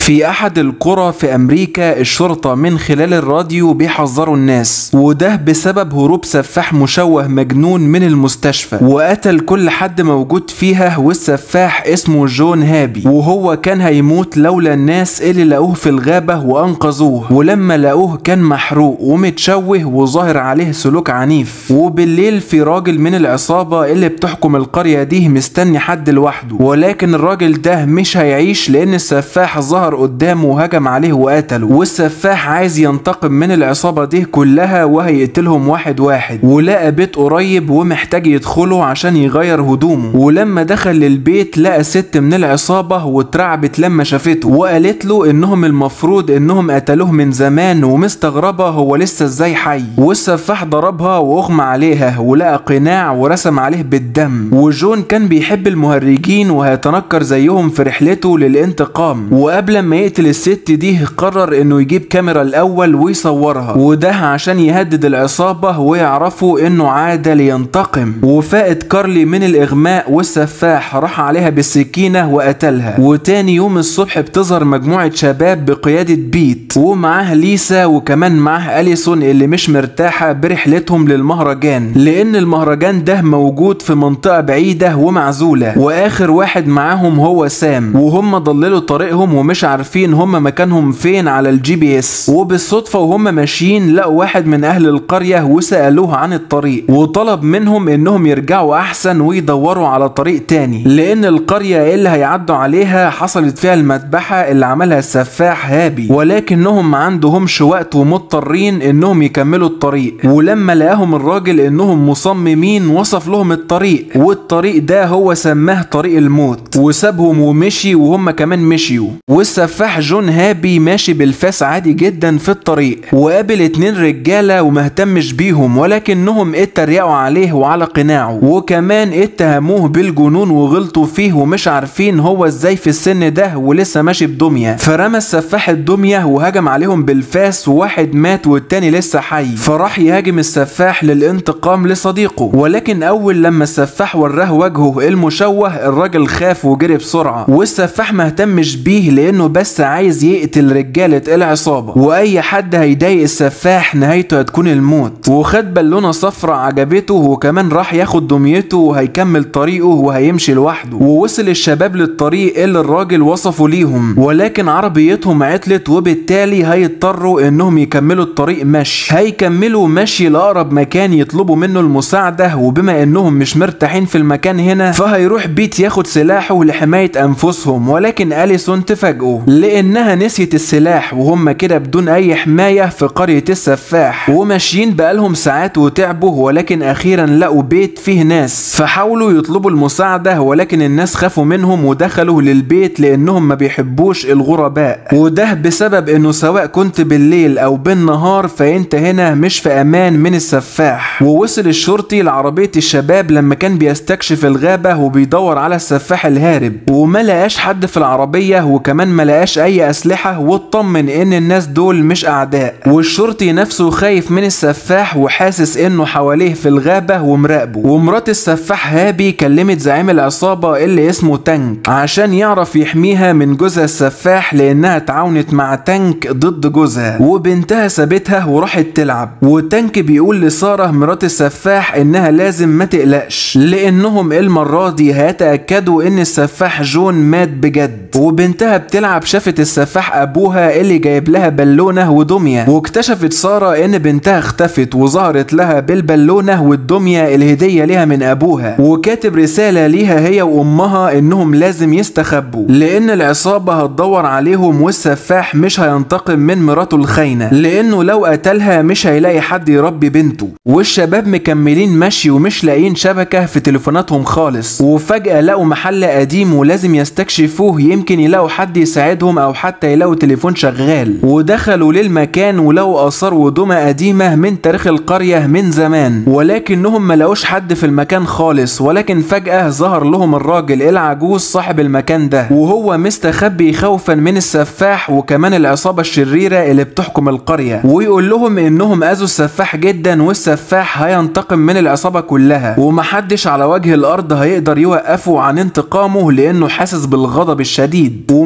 في أحد القرى في أمريكا الشرطة من خلال الراديو بيحذروا الناس وده بسبب هروب سفاح مشوه مجنون من المستشفى وقتل كل حد موجود فيها والسفاح اسمه جون هابي وهو كان هيموت لولا الناس اللي لقوه في الغابة وأنقذوه ولما لقوه كان محروق ومتشوه وظاهر عليه سلوك عنيف وبالليل في راجل من العصابة اللي بتحكم القرية دي مستني حد لوحده ولكن الراجل ده مش هيعيش لأن السفاح ظهر قدامه وهجم عليه وقتله والسفاح عايز ينتقم من العصابة دي كلها وهيقتلهم واحد واحد ولقى بيت قريب ومحتاج يدخله عشان يغير هدومه ولما دخل للبيت لقى ست من العصابة واترعبت لما شافته وقالت له انهم المفروض انهم قتلوه من زمان ومستغربة هو لسه ازاي حي والسفاح ضربها واغمى عليها ولقى قناع ورسم عليه بالدم وجون كان بيحب المهرجين وهيتنكر زيهم في رحلته للانتقام وقبل ما يقتل الست دي قرر انه يجيب كاميرا الاول ويصورها وده عشان يهدد العصابة ويعرفوا انه عاد لينتقم وفاقت كارلي من الاغماء والسفاح راح عليها بالسكينة وقتلها وتاني يوم الصبح بتظهر مجموعة شباب بقيادة بيت ومعاه ليسا وكمان معاه اليسون اللي مش مرتاحة برحلتهم للمهرجان لان المهرجان ده موجود في منطقة بعيدة ومعزولة واخر واحد معاهم هو سام وهم ضللوا طريقهم ومش عارفين هم مكانهم فين على الجي بي اس وبالصدفة وهم ماشيين لقوا واحد من اهل القرية وسألوه عن الطريق وطلب منهم انهم يرجعوا احسن ويدوروا على طريق تاني لان القرية اللي هيعدوا عليها حصلت فيها المذبحة اللي عملها السفاح هابي ولكنهم ما عندهمش وقت ومضطرين انهم يكملوا الطريق ولما لقاهم الراجل انهم مصممين وصف لهم الطريق والطريق ده هو سماه طريق الموت وسابهم ومشي وهم كمان مشيوا والسفاح جون هابي ماشي بالفاس عادي جدا في الطريق وقابل اتنين رجالة ومهتمش بيهم ولكنهم اتريقوا عليه وعلى قناعه وكمان اتهموه بالجنون وغلطوا فيه ومش عارفين هو ازاي في السن ده ولسه ماشي بدمية فرمى السفاح الدمية وهجم عليهم بالفاس وواحد مات والتاني لسه حي فراح يهاجم السفاح للانتقام لصديقه ولكن اول لما السفاح وراه وجهه المشوه الراجل خاف وجري بسرعة والسفاح مهتمش بيه لانه بس عايز يقتل رجالة العصابة واي حد هيضايق السفاح نهايته هتكون الموت وخد بالونة صفرة عجبته وكمان راح ياخد دميته وهيكمل طريقه وهيمشي لوحده ووصل الشباب للطريق اللي الراجل وصفه ليهم ولكن عربيتهم عطلت وبالتالي هيضطروا انهم يكملوا الطريق مشي هيكملوا مشي لاقرب مكان يطلبوا منه المساعدة وبما انهم مش مرتاحين في المكان هنا فهيروح بيت ياخد سلاحه لحماية انفسهم ولكن اليسون تفاجئه لانها نسيت السلاح وهم كده بدون اي حماية في قرية السفاح وماشيين بقالهم ساعات وتعبوا ولكن اخيرا لقوا بيت فيه ناس فحاولوا يطلبوا المساعدة ولكن الناس خافوا منهم ودخلوا للبيت لانهم ما بيحبوش الغرباء وده بسبب انه سواء كنت بالليل او بالنهار فانت هنا مش في امان من السفاح ووصل الشرطي لعربية الشباب لما كان بيستكشف الغابة وبيدور على السفاح الهارب وما لقاش حد في العربية وكمان ما لقاش اي اسلحة واطمن ان الناس دول مش اعداء والشرطي نفسه خايف من السفاح وحاسس انه حواليه في الغابة ومراقبه ومرات السفاح هابي كلمت زعيم العصابة اللي اسمه تانك عشان يعرف يحميها من جوزها السفاح لانها تعاونت مع تانك ضد جوزها وبنتها سابتها وراحت تلعب وتانك بيقول لسارة مرات السفاح انها لازم ما تقلقش لانهم المرة دي هيتأكدوا ان السفاح جون مات بجد وبنتها بتلعب شافت السفاح ابوها اللي جايب لها بالونة ودمية واكتشفت سارة ان بنتها اختفت وظهرت لها بالبالونة والدمية الهدية ليها من ابوها وكاتب رسالة ليها هي وامها انهم لازم يستخبوا لان العصابة هتدور عليهم والسفاح مش هينتقم من مراته الخاينة لانه لو قتلها مش هيلاقي حد يربي بنته والشباب مكملين مشي ومش لاقيين شبكة في تليفوناتهم خالص وفجأة لقوا محل قديم ولازم يستكشفوه يمكن يلاقوا حد يساعدهم او حتى يلاقوا تليفون شغال ودخلوا للمكان ولقوا اثار ودمى قديمة من تاريخ القرية من زمان ولكنهم ما لقوش حد في المكان خالص ولكن فجأة ظهر لهم الراجل العجوز صاحب المكان ده وهو مستخبي خوفا من السفاح وكمان العصابة الشريرة اللي بتحكم القرية ويقول لهم انهم اذوا السفاح جدا والسفاح هينتقم من العصابة كلها ومحدش على وجه الارض هيقدر يوقفه عن انتقامه لانه حاسس بالغضب الشديد وما لقوش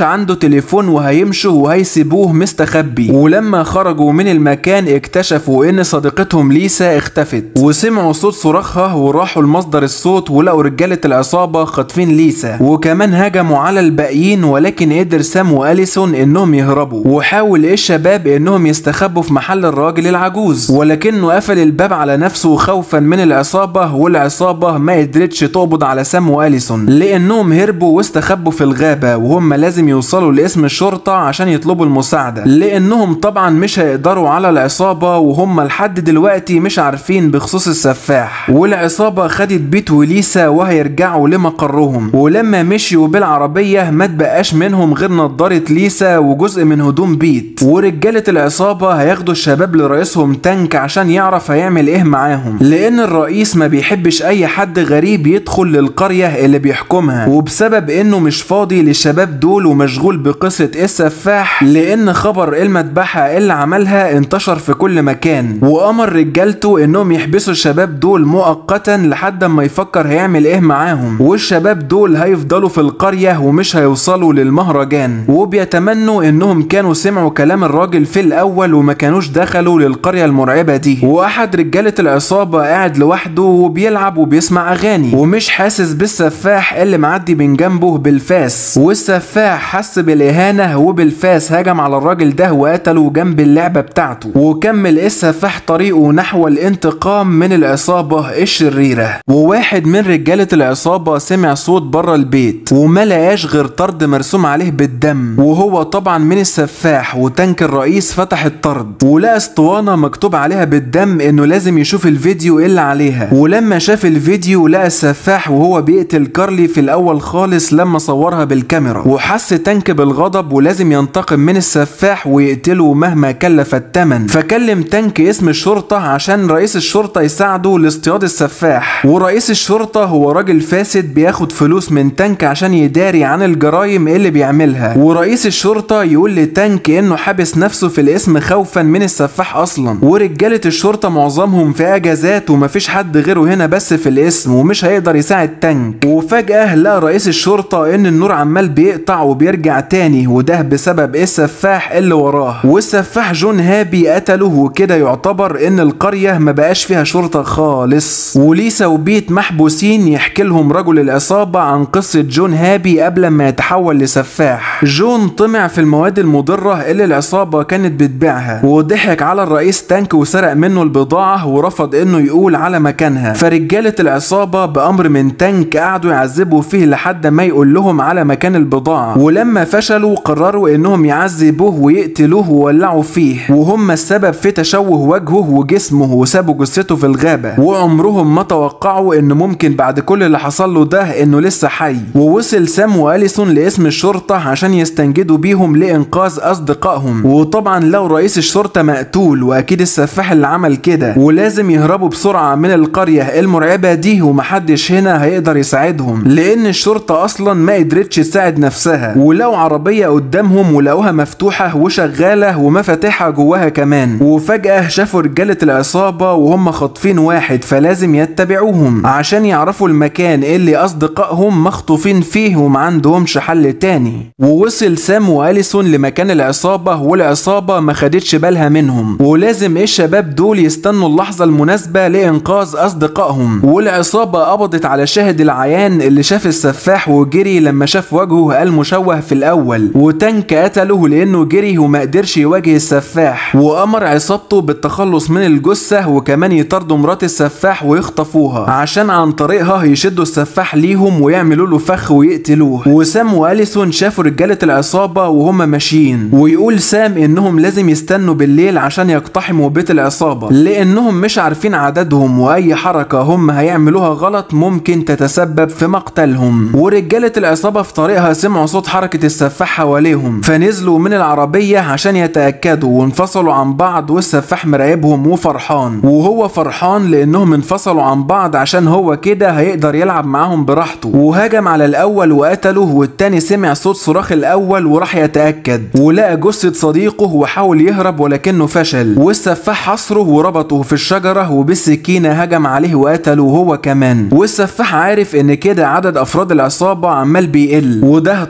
كانش عنده تليفون وهيمشوا وهيسيبوه مستخبي ولما خرجوا من المكان اكتشفوا ان صديقتهم ليسا اختفت وسمعوا صوت صراخها وراحوا لمصدر الصوت ولقوا رجالة العصابة خاطفين ليسا وكمان هجموا على الباقيين ولكن قدر سام واليسون انهم يهربوا وحاول الشباب انهم يستخبوا في محل الراجل العجوز ولكنه قفل الباب على نفسه خوفا من العصابة والعصابة ما قدرتش تقبض على سام واليسون لانهم هربوا واستخبوا في الغابة وهم لازم يوصلوا لاسم الشرطة عشان يطلبوا المساعدة لانهم طبعا مش هيقدروا على العصابة وهم لحد دلوقتي مش عارفين بخصوص السفاح والعصابة خدت بيت وليسا وهيرجعوا لمقرهم ولما مشيوا بالعربية ما تبقاش منهم غير نضارة ليسا وجزء من هدوم بيت ورجالة العصابة هياخدوا الشباب لرئيسهم تانك عشان يعرف هيعمل ايه معاهم لان الرئيس ما بيحبش اي حد غريب يدخل للقرية اللي بيحكمها وبسبب انه مش فاضي للشباب دول ومشغول بقصة السفاح لان خبر المذبحة اللي عملها انتشر في كل مكان وامر رجالته انهم يحبسوا الشباب دول مؤقتا لحد ما يفكر هيعمل ايه معاهم والشباب دول هيفضلوا في القرية ومش هيوصلوا للمهرجان وبيتمنوا انهم كانوا سمعوا كلام الراجل في الاول وما كانوش دخلوا للقرية المرعبة دي واحد رجالة العصابة قاعد لوحده وبيلعب وبيسمع اغاني ومش حاسس بالسفاح اللي معدي من جنبه بالفاس والسفاح حس بالاهانة وبالفاس هجم على الراجل ده وقتله جنب اللعبة بتاعته وكمل السفاح طريقه نحو الانتقام من العصابة الشريرة وواحد من رجالة العصابة سمع صوت بره البيت وما لقاش غير طرد مرسوم عليه بالدم وهو طبعا من السفاح وتانك الرئيس فتح الطرد ولقى اسطوانة مكتوب عليها بالدم انه لازم يشوف الفيديو اللي عليها ولما شاف الفيديو لقى السفاح وهو بيقتل كارلي في الاول خالص لما صورها بالكاميرا وحس تانك بالغضب ولازم ينتقم من السفاح ويقتله مهما كلف الثمن فكلم تانك اسم الشرطة عشان رئيس الشرطة يساعده لاصطياد السفاح ورئيس الشرطة هو راجل فاسد بياخد فلوس من تانك عشان يداري عن الجرائم اللي بيعملها ورئيس الشرطة يقول لتانك انه حابس نفسه في الاسم خوفا من السفاح اصلا ورجالة الشرطة معظمهم في اجازات ومفيش حد غيره هنا بس في الاسم ومش هيقدر يساعد تانك وفجأة لقى رئيس الشرطة ان النور عمال بيقطع وبيرجع تاني وده بسبب السفاح اللي وراه والسفاح جون هابي قتله وكده يعتبر ان القرية ما بقاش فيها شرطة خالص وليسا وبيت محبوسين يحكي لهم رجل العصابة عن قصة جون هابي قبل ما يتحول لسفاح جون طمع في المواد المضرة اللي العصابة كانت بتبيعها وضحك على الرئيس تانك وسرق منه البضاعة ورفض انه يقول على مكانها فرجالة العصابة بأمر من تانك قعدوا يعذبوا فيه لحد ما يقول لهم على مكان البضاعة ولما فشلوا قرروا انهم يعذبوه ويقتلوه وولعوا فيه وهم السبب في تشوه وجهه وجسمه وسابوا جثته في الغابة وعمرهم ما توقعوا ان ممكن بعد كل اللي حصل له ده انه لسه حي ووصل سام واليسون لاسم الشرطة عشان يستنجدوا بيهم لانقاذ اصدقائهم وطبعا لو رئيس الشرطة مقتول واكيد السفاح اللي عمل كده ولازم يهربوا بسرعة من القرية المرعبة دي ومحدش هنا هيقدر يساعدهم لان الشرطة اصلا ما قدرتش تساعد نفسها ولو عربية قدامهم ولقوها مفتوحة وشغالة ومفاتيحها جواها كمان وفجأة شافوا رجالة العصابة وهم خاطفين واحد فلازم يتبعوهم عشان يعرفوا المكان اللي أصدقائهم مخطوفين فيه وما عندهمش حل تاني ووصل سام واليسون لمكان العصابة والعصابة ما خدتش بالها منهم ولازم الشباب دول يستنوا اللحظة المناسبة لإنقاذ أصدقائهم والعصابة قبضت على شاهد العيان اللي شاف السفاح وجري لما شاف وجهه المشوه في الأول وتانك قتله لأنه جري وما قدرش يواجه السفاح وأمر عصابته بالتخلص من الجثة وكمان يطاردوا مرات السفاح ويخطفوها عشان عن طريقها يشدوا السفاح ليهم ويعملوا له فخ ويقتلوه وسام واليسون شافوا رجالة العصابة وهم ماشيين ويقول سام انهم لازم يستنوا بالليل عشان يقتحموا بيت العصابة لانهم مش عارفين عددهم واي حركة هم هيعملوها غلط ممكن تتسبب في مقتلهم ورجالة العصابة في طريقها سمعوا صوت حركة السفاح حواليهم فنزلوا من العربية عشان يتأكدوا وانفصلوا عن بعض والسفاح مراقبهم وفرحان وهو فرحان لانهم انفصلوا عن بعض عشان هو كده هيقدر يلعب معاهم براحته وهجم على الاول وقتله والتاني سمع صوت صراخ الاول وراح يتأكد ولقى جثة صديقه وحاول يهرب ولكنه فشل والسفاح حصره وربطه في الشجرة وبالسكينة هجم عليه وقتله هو كمان والسفاح عارف ان كده عدد افراد العصابة عمال بيقل وده طبعا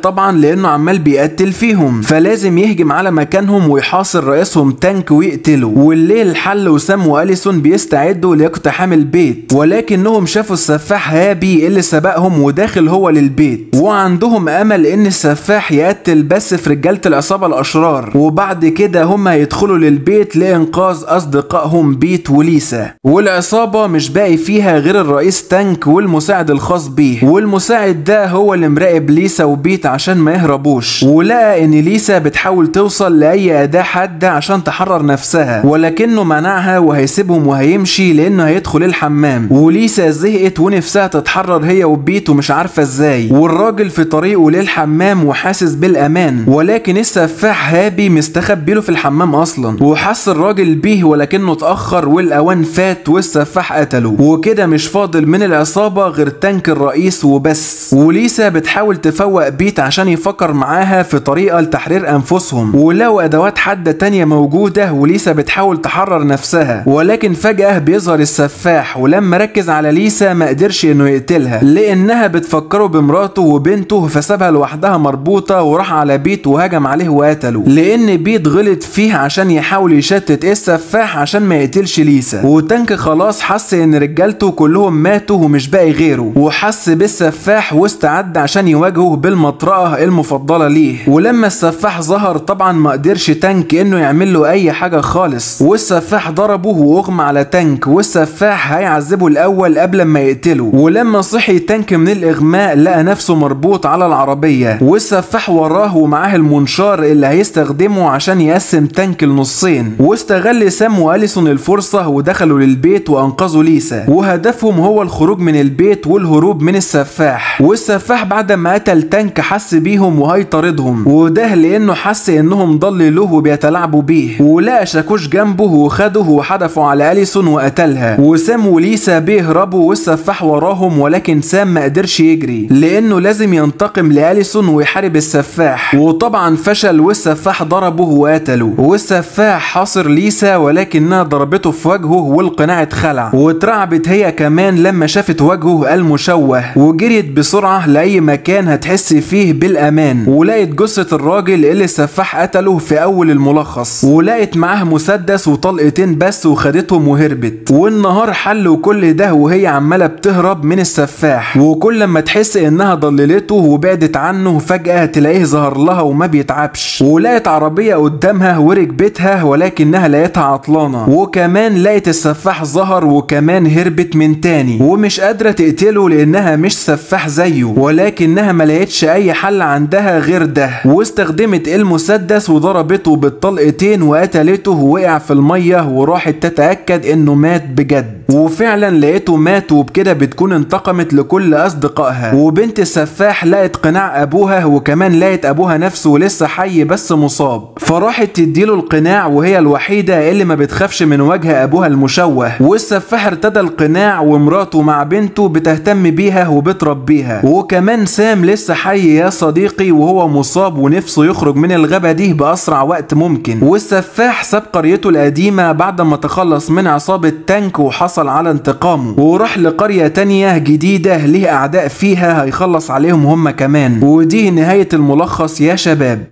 لانه عمال بيقتل فيهم فلازم يهجم على مكانهم ويحاصر رئيسهم تانك ويقتله والليل حل وسام واليسون بيستعدوا لاقتحام البيت ولكنهم شافوا السفاح هابي اللي سبقهم وداخل هو للبيت وعندهم امل ان السفاح يقتل بس في رجاله العصابه الاشرار وبعد كده هم هيدخلوا للبيت لانقاذ اصدقائهم بيت وليسا والعصابه مش باقي فيها غير الرئيس تانك والمساعد الخاص بيه والمساعد ده هو اللي مراقب ليسا وبيت عشان ما يهربوش ولقى ان ليسا بتحاول توصل لاي اداه حاده عشان تحرر نفسها ولكنه منعها وهيسيبهم وهيمشي لانه هيدخل الحمام وليسا زهقت ونفسها تتحرر هي وبيت ومش عارفه ازاي والراجل في طريقه للحمام وحاسس بالامان ولكن السفاح هابي مستخبي له في الحمام اصلا وحس الراجل بيه ولكنه اتاخر والاوان فات والسفاح قتله وكده مش فاضل من العصابه غير تانك الرئيس وبس وليسا بتحاول تفوق بيت عشان يفكر معاها في طريقه لتحرير انفسهم ولو ادوات حاده تانية موجوده وليسا بتحاول تحرر نفسها ولكن فجاه بيظهر السفاح ولما ركز على ليسا ما قدرش انه يقتلها لانها بتفكره بمراته وبنته فسابها لوحدها مربوطه وراح على بيت وهجم عليه وقتله لان بيت غلط فيه عشان يحاول يشتت السفاح عشان ما يقتلش ليسا وتانك خلاص حس ان رجالته كلهم ماتوا ومش باقي غيره وحس بالسفاح واستعد عشان يواجهه بالمطرقه المفضله ليه ولما السفاح ظهر طبعا ما قدرش تانك انه يعمل له اي حاجه خالص والسفاح ضربه واغمى على تانك والسفاح هيعذبه الاول قبل ما يقتله ولما صحي تانك من الاغماء لقى نفسه مربوط على العربيه والسفاح وراه ومعاه المنشار اللي هيستخدمه عشان يقسم تانك لنصين واستغل سام واليسون الفرصه ودخلوا للبيت وانقذوا ليسا وهدفهم هو الخروج من البيت والهروب من السفاح والسفاح بعد ما قتل تانك حس بيهم وهيطاردهم وده لانه حس انهم ضللوه وبيتلاعبوا بيه ولقى شاكوش جنبه وخده وحدفوا على اليسون وقتلها وسام وليسا بيهربوا والسفاح وراهم ولكن سام ما قدرش يجري لانه لازم ينتقم لاليسون ويحارب السفاح وطبعا فشل والسفاح ضربه وقتله والسفاح حاصر ليسا ولكنها ضربته في وجهه والقناع اتخلع واترعبت هي كمان لما شافت وجهه المشوه وجريت بسرعه لاي مكان هتحس فيه بالامان ولقت جثه الراجل اللي السفاح قتله في اول الملخص ولقت معاه مسدس وطلقتين بس وخدتهم وهربت والنهار حل وكل ده وهي عماله بتهرب من السفاح وكل ما تحس انها ضللته وبعدت عنه فجاه تلاقيه ظهر لها وما بيتعبش ولقت عربيه قدامها وركبتها ولكنها لقيتها عطلانه وكمان لقت السفاح ظهر وكمان هربت من تاني ومش قادره تقتله لانها مش سفاح زيه ولكنها ما لقيتش اي حل عندها غير ده واستخدمت المسدس وضربته بالطلقتين وقتلته ووقع في الميه وراحت تتاكد انه مات بجد وفعلا لقيته مات وبكده بتكون انتقمت لكل اصدقائها وبنت السفاح لقت قناع ابوها وكمان لقت ابوها نفسه لسه حي بس مصاب فراحت تديله القناع وهي الوحيده اللي ما بتخافش من وجه ابوها المشوه والسفاح ارتدى القناع ومراته مع بنته بتهتم بيها وبتربيها وكمان سام لسه حي يا صديقي وهو مصاب ونفسه يخرج من الغابه دي باسرع وقت ممكن والسفاح ساب قريته القديمه بعد ما تخلص من عصابه تانك وحصل على انتقامه وراح لقريه تانية جديده ليه اعداء فيها هيخلص عليهم هم كمان ودي نهايه الملخص يا شباب